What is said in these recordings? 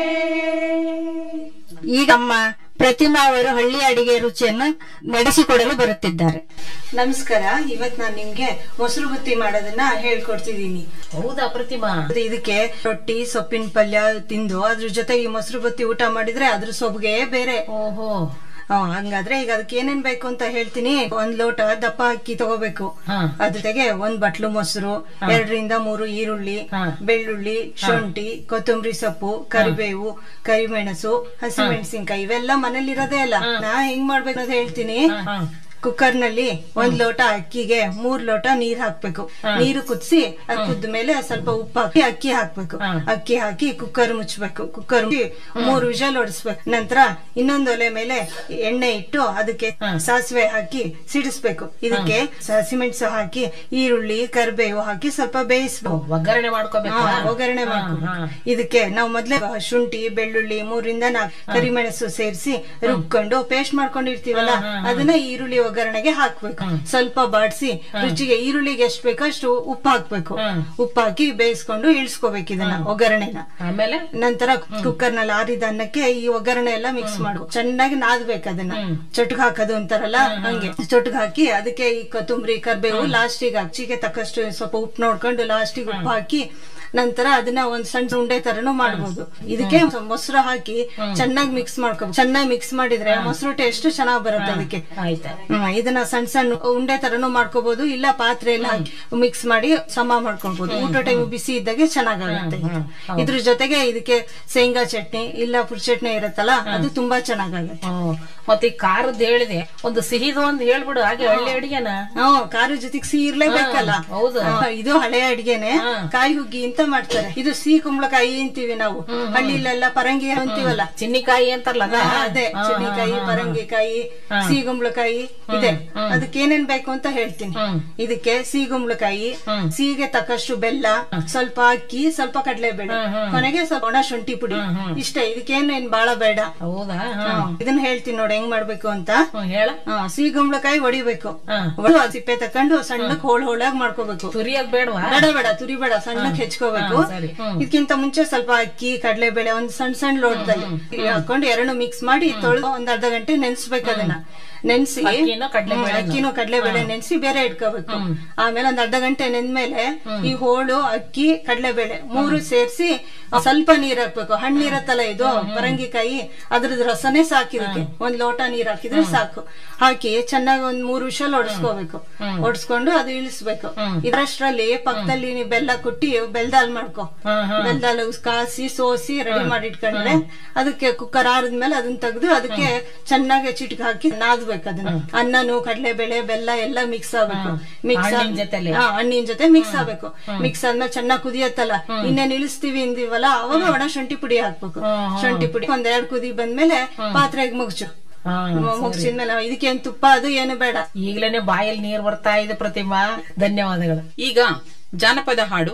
ಈಗ ಅಮ್ಮ ಪ್ರತಿಮಾ ಅವರು ಹಳ್ಳಿ ಅಡಿಗೆ ರುಚಿಯನ್ನು ನಡೆಸಿಕೊಡಲು ಬರುತ್ತಿದ್ದಾರೆ ನಮಸ್ಕಾರ ಇವತ್ ನಾನ್ ನಿಮ್ಗೆ ಮೊಸರು ಬುತ್ತಿ ಮಾಡೋದನ್ನ ಹೇಳ್ಕೊಡ್ತಿದೀನಿ ಹೌದಾ ಪ್ರತಿಮಾ ಮತ್ತೆ ಇದಕ್ಕೆ ರೊಟ್ಟಿ ಸೊಪ್ಪಿನ ಪಲ್ಯ ತಿಂದು ಅದ್ರ ಜೊತೆಗೆ ಈ ಮೊಸರು ಬುತ್ತಿ ಊಟ ಮಾಡಿದ್ರೆ ಅದ್ರ ಸೊಬ್ಗೆ ಬೇರೆ ಓಹೋ ಆ, ಹಂಗಾದ್ರೆ ಈಗ ಅದಕ್ಕೆ ಏನೇನ್ ಬೇಕು ಅಂತ ಹೇಳ್ತೀನಿ ಒಂದ್ ಲೋಟ ದಪ್ಪ ಅಕ್ಕಿ ತಗೋಬೇಕು ಹಾ. ಅದ್ರ ಜೊತೆಗೆ ಒಂದ್ ಬಟ್ಲು ಮೊಸರು ಎರಡರಿಂದ ಮೂರು ಈರುಳ್ಳಿ ಹಾ. ಬೆಳ್ಳುಳ್ಳಿ ಶುಂಠಿ ಕೊತ್ತಂಬರಿ ಸೊಪ್ಪು ಕರಿಬೇವು ಕರಿಮೆಣಸು ಹಸಿಮೆಣಸಿನ್ಕಾಯಿ ಇವೆಲ್ಲ ಮನೇಲಿ ಇರೋದೇ ಅಲ್ಲ ನಾ ಹೆಂಗ್ ಮಾಡ್ಬೇಕು ಅಂತ ಹೇಳ್ತೀನಿ ಹಾ. ಕುಕ್ಕರ್ ನಲ್ಲಿ ಒಂದ್ ಲೋಟ ಅಕ್ಕಿಗೆ ಮೂರ್ ಲೋಟ ನೀರ್ ಹಾಕ್ಬೇಕು ನೀರು ಕುದಿಸಿ ಅದ್ ಕುದ್ದ ಮೇಲೆ ಸ್ವಲ್ಪ ಉಪ್ಪು ಹಾಕಿ ಅಕ್ಕಿ ಹಾಕ್ಬೇಕು ಅಕ್ಕಿ ಹಾಕಿ ಕುಕ್ಕರ್ ಮುಚ್ಚಬೇಕು ಕುಕ್ಕರ್ ಮುಚ್ಚಿ ಮೂರ್ ವಿಷಲ್ ಹೊಡಿಸ್ಬೇಕು ನಂತರ ಇನ್ನೊಂದ್ ಒಲೆ ಮೇಲೆ ಎಣ್ಣೆ ಇಟ್ಟು ಅದಕ್ಕೆ ಸಾಸಿವೆ ಹಾಕಿ ಸಿಡಿಸ್ಬೇಕು ಇದಕ್ಕೆ ಹಸಿಮೆಣಸು ಹಾಕಿ ಈರುಳ್ಳಿ ಕರಿಬೇವು ಹಾಕಿ ಸ್ವಲ್ಪ ಬೇಯಿಸ್ಬೇಕು ಒಗ್ಗರಣೆ ಮಾಡ್ಕೋಬೇಕು ಹಾ, ಒಗ್ಗರಣೆ ಮಾಡ್ಕೊಂಡು ಇದಕ್ಕೆ ನಾವು ಮೊದ್ಲೇ ಶುಂಠಿ ಬೆಳ್ಳುಳ್ಳಿ ಮೂರಿಂದ ನಾಲ್ಕು ಕರಿಮೆಣಸು ಸೇರಿಸಿ ರುಬ್ಕೊಂಡು ಪೇಸ್ಟ್ ಮಾಡ್ಕೊಂಡಿರ್ತೀವಲ್ಲ ಅದನ್ನ ಈರುಳ್ಳಿ ಒಗ್ಗರಣೆಗೆ ಹಾಕ್ಬೇಕು ಸ್ವಲ್ಪ ಬಾಡಿಸಿ ರುಚಿಗೆ ಈರುಳ್ಳಿಗೆ ಎಷ್ಟು ಬೇಕೋ ಅಷ್ಟು ಉಪ್ಪು ಹಾಕ್ಬೇಕು ಉಪ್ಪು ಹಾಕಿ ಬೇಯಿಸ್ಕೊಂಡು ಇಳಿಸ್ಕೋಬೇಕು ಇದನ್ನ ಒಗ್ಗರಣೆನ ಆಮೇಲೆ ನಂತರ ಕುಕ್ಕರ್ ನಲ್ಲಿ ಆರಿದ ಅನ್ನಕ್ಕೆ ಈ ಒಗ್ಗರಣೆ ಎಲ್ಲ ಮಿಕ್ಸ್ ಮಾಡು ಚೆನ್ನಾಗಿ ನಾದ್ಬೇಕು ಅದನ್ನ ಚೊಟ್ಗ್ ಹಾಕೋದು ಅಂತಾರಲ್ಲ ಹಂಗೆ ಚೊಟ್ಗ್ ಹಾಕಿ ಅದಕ್ಕೆ ಈ ಕೊತ್ತಂಬರಿ ಕರ್ಬೇವು ಲಾಸ್ಟಿಗೆ ಅಚ್ಚಿಗೆ ತಕ್ಕಷ್ಟು ಸ್ವಲ್ಪ ಉಪ್ಪು ನೋಡ್ಕೊಂಡು ಲಾಸ್ಟಿಗೆ ಉಪ್ಪು ಹಾಕಿ ನಂತರ ಅದನ್ನ ಒಂದ್ ಸಣ್ಣ ಉಂಡೆ ತರನು ಮಾಡ್ಬೋದು ಇದಕ್ಕೆ ಮೊಸರು ಹಾಕಿ ಚೆನ್ನಾಗಿ ಮಿಕ್ಸ್ ಮಾಡ್ಕೋಬೇಕು ಚೆನ್ನಾಗಿ ಮಿಕ್ಸ್ ಮಾಡಿದ್ರೆ ಮೊಸರು ಟೇಸ್ಟ್ ಚೆನ್ನಾಗ್ ಬರುತ್ತೆ ಅದಕ್ಕೆ ಆಯ್ತಾ ಹ್ಮ್, ಇದನ್ನ ಸಣ್ಣ ಸಣ್ಣ ಉಂಡೆ ತರನು ಮಾಡ್ಕೋಬಹುದು ಇಲ್ಲ ಪಾತ್ರೆಯಲ್ಲಿ ಹಾಕಿ ಮಿಕ್ಸ್ ಮಾಡಿ ಸಮ ಮಾಡ್ಕೊಳ್ಬಹುದು ಊಟ ಟೈಮ್ ಬಿಸಿ ಇದ್ದಾಗೆ ಚೆನ್ನಾಗಾಗುತ್ತೆ ಇದು. ಇದ್ರ ಜೊತೆಗೆ ಇದಕ್ಕೆ ಶೇಂಗಾ ಚಟ್ನಿ ಇಲ್ಲ ಪುರ್ ಚಟ್ನಿ ಇರುತ್ತಲ್ಲ ಅದು ತುಂಬಾ ಚೆನ್ನಾಗಾಗುತ್ತೆ ಹ್ಮ್. ಮತ್ತೆ ಈ ಖಾರದ್ ಹೇಳಿದೆ ಒಂದು ಸಿಹಿದು ಒಂದು ಹೇಳ್ಬಿಡು ಹಾಗೆ ಹಳ್ಳಿ ಅಡಿಗೆನ ಹ್ಮ್ ಖಾರ ಜೊತೆಗೆ ಸಿಹಿ ಇರ್ಲೇಬೇಕಲ್ಲ ಹೌದು. ಹಾ, ಇದು ಹಳೆ ಅಡಿಗೆನೆ ಕಾಯಿ ಹುಗ್ಗಿ ಅಂತ ಮಾಡ್ತಾರೆ ಇದು ಸಿಹಿ ಕುಂಬಳಕಾಯಿ ಅಂತೀವಿ ನಾವು ಹಳ್ಳಿಲೆಲ್ಲ ಪರಂಗಿ ಅಂತೀವಲ್ಲ ಚಿನ್ನಿಕಾಯಿ ಅಂತಾರಲ್ಲ ಅದ? ಹಾ, ಅದೇ ಚುನ್ನಿಕಾಯಿ ಪರಂಗಿಕಾಯಿ ಸೀಗುಂಬಳಕಾಯಿ ಇದೆ ಅದಕ್ಕೆ ಏನೇನ್ ಬೇಕು ಅಂತ ಹೇಳ್ತೀನಿ ಇದಕ್ಕೆ ಸೀಗುಂಬಳಕಾಯಿ ಸಿಹಿಗೆ ತಕ್ಕಷ್ಟು ಬೆಲ್ಲ ಸ್ವಲ್ಪ ಅಕ್ಕಿ ಸ್ವಲ್ಪ ಕಡಲೆಬೇಳೆ ಕೊನೆಗೆ ಸ್ವಲ್ಪ ಒಣ ಶುಂಠಿ ಪುಡಿ ಇಷ್ಟೇ ಇದಕ್ಕೇನು ಏನ್ ಬಾಳ ಬೇಡ ಹೌದಾ ಹಾ. ಹಾ, ಇದನ್ನ ಹೇಳ್ತೀನಿ ನೋಡಿ ಹೆಂಗ್ ಮಾಡ್ಬೇಕು ಅಂತ ಹ್ಮ್, ಹೇಳ ಹಾ, ಸಿಹಿಗುಂಬಳಕಾಯಿ ಹೊಡಿಬೇಕು ಹೊಡ್ದು ಆ ಸಿಪ್ಪೆ ತಕೊಂಡು ಸಣ್ಣಕ್ ಹೋಳ್ ಹೋಳಾಗ್ ಮಾಡ್ಕೋಬೇಕು ತುರಿಯೋದ್ ಬೇಡವಾ ಬೇಡ ಬೇಡ ತುರಿ ಬೇಡ ಸಣ್ಣಕ್ ಹೆಚ್ಕೋಬೇಕು ಹಾ, ಸರಿ. ಹ್ಮ್. ಇದಕ್ಕಿಂತ ಮುಂಚೆ ಸ್ವಲ್ಪ ಅಕ್ಕಿ ಕಡಲೆಬೇಳೆ ಒಂದ್ ಸಣ್ಣ ಸಣ್ಣ ಲೋಟದಲ್ಲಿ ಹಾಕೊಂಡು ಎರಡು ಮಿಕ್ಸ್ ಮಾಡಿ ತೊಳೆದು ಒಂದ್ ಅರ್ಧ ಗಂಟೆ ನೆನ್ಸ್ಬೇಕು ಅದನ್ನ ನೆನ್ಸಿ ಅಕ್ಕಿನೂ ಕಡ್ಲೆಬೇಳೆನೂ. ಹ್ಮ್, ಅಕ್ಕಿನೂ ಕಡಲೆಬೇಳೆ ನೆನ್ಸಿ ಬೇರೆ ಇಟ್ಕೋಬೇಕು ಆಮೇಲೆ ಒಂದ್ ಅರ್ಧ ಗಂಟೆ ನೆಂದ್ಮೇಲೆ ಈ ಹೋಳು ಅಕ್ಕಿ ಕಡಲೆಬೇಳೆ ಮೂರು ಸೇರ್ಸಿ ಸ್ವಲ್ಪ ನೀರ್ ಹಾಕ್ಬೇಕು ಹಣ್ಣು ಇರತ್ತಲ್ಲ ಇದು ಪರಂಗಿಕಾಯಿ ಅದ್ರದ್ ರಸನೇ ಸಾಕಿದಕ್ಕೆ ಒಂದ್ ಲೋಟ ನೀರ್ ಹಾಕಿದ್ರೆ ಸಾಕು ಹಾಕಿ ಚೆನ್ನಾಗಿ ಒಂದ್ ಮೂರು ವಿಷಲ್ ಹೊಡ್ಸ್ಕೋಬೇಕು ಹೊಡ್ಸ್ಕೊಂಡು ಅದು ಇಳಿಸ್ಬೇಕು ಇದರಷ್ಟರಲ್ಲಿ ಪಕ್ಕದಲ್ಲಿ ನೀ ಬೆಲ್ಲ ಕುಟ್ಟಿ ಬೆಲ್ದಾಲ್ ಮಾಡ್ಕೊ ಬೆಲ್ದಾಲ್ ಕಾಸಿ ಸೋಸಿ ರೆಡಿ ಮಾಡಿ ಇಟ್ಕೊಂಡ್ರೆ ಅದಕ್ಕೆ ಕುಕ್ಕರ್ ಆರಿದ್ಮೇಲೆ ಅದನ್ನ ತೆಗೆದು ಅದಕ್ಕೆ ಚೆನ್ನಾಗಿ ಚಿಟಿಕ್ ಹಾಕಿ ನಾದ್ಬೇಕು ಅದನ್ನ ಅನ್ನನು ಕಡಲೆಬೇಳೆ ಬೆಲ್ಲ ಎಲ್ಲ ಮಿಕ್ಸ್ ಆಗ್ಬೇಕು ಮಿಕ್ಸ್ ಹಣ್ಣಿನ್ ಜೊತೆಲೆ? ಹಣ್ಣಿನ ಜೊತೆ ಮಿಕ್ಸ್ ಆಗ್ಬೇಕು ಮಿಕ್ಸ್ ಆದ್ಮೇಲೆ ಚೆನ್ನಾಗಿ ಕುದಿಯತ್ತಲ್ಲ ಇನ್ನೇನ್ ಇಳಿಸ್ತೀವಿ ಅಂದಿವಲ್ಲ ಅವಾಗ ಒಣ ಶುಂಠಿ ಪುಡಿ ಹಾಕ್ಬೇಕು ಶುಂಠಿ ಪುಡಿ ಒಂದ್ ಎರಡ್ ಕುದಿ ಬಂದ್ಮೇಲೆ ಪಾತ್ರೆಗೆ ಮುಗ್ಚು ಹಾ, ಮುಗ್ಸಿದ್ಮೇಲೆ ಇದಕ್ಕೇನ್ ತುಪ್ಪ ಅದು ಏನು ಬೇಡ ಈಗ್ಲೇನೆ ಬಾಯಲ್ಲಿ ನೀರ್ ಬರ್ತಾ ಇದೆ ಪ್ರತಿಮಾ ಧನ್ಯವಾದಗಳು ಈಗ ಜಾನಪದ ಹಾಡು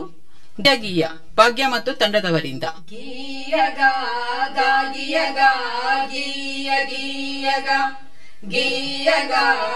ಗೀಯ ಭಾಗ್ಯ ಮತ್ತು ತಂಡದವರಿಂದ ಗೀಯಗ ಗೀಯಗ ಗೀಯ ಗೀಯಗ ಗೀಯಗ